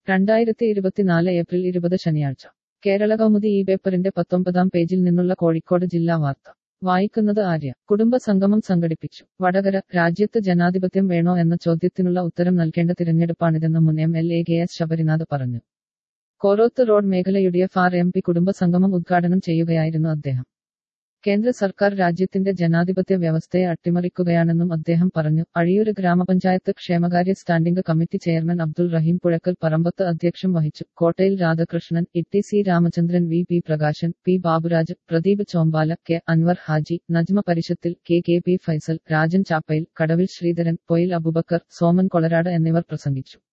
രണ്ടായിരത്തി ഇരുപത്തിനാല് ഏപ്രിൽ ഇരുപത് ശനിയാഴ്ച കേരള കൗമുദി ഈ പേപ്പറിന്റെ പത്തൊമ്പതാം പേജിൽ നിന്നുള്ള കോഴിക്കോട് ജില്ലാ വാർത്ത വായിക്കുന്നത് ആര്യ കുടുംബ സംഗമം സംഘടിപ്പിച്ചു വടകര രാജ്യത്ത് ജനാധിപത്യം വേണോ എന്ന ചോദ്യത്തിനുള്ള ഉത്തരം നൽകേണ്ട തിരഞ്ഞെടുപ്പാണിതെന്ന് മുൻ M L A K S Sabarinath പറഞ്ഞു കോറോത്ത് റോഡ് മേഖല U D F R M P കുടുംബ സംഗമം ഉദ്ഘാടനം ചെയ്യുകയായിരുന്നു അദ്ദേഹം കേന്ദ്ര സർക്കാർ രാജ്യത്തിന്റെ ജനാധിപത്യ വ്യവസ്ഥയെ അട്ടിമറിക്കുകയാണെന്നും അദ്ദേഹം പറഞ്ഞു അഴിയൂര് ഗ്രാമപഞ്ചായത്ത് ക്ഷേമകാര്യ standing committee chairman Abdul Raheem Puzhakkal Parambath അധ്യക്ഷം വഹിച്ചു Kottayil Radhakrishnan Itty C Ramachandran V P Prakashan P Baburaj Pradeep Chombala K Anwar Haji Najma പരിഷത്തിൽ K K P Faisal Rajan Chappayil Kadavil Sreedharan Poyil Abubakar Soman കൊളരാട് എന്നിവർ പ്രസംഗിച്ചു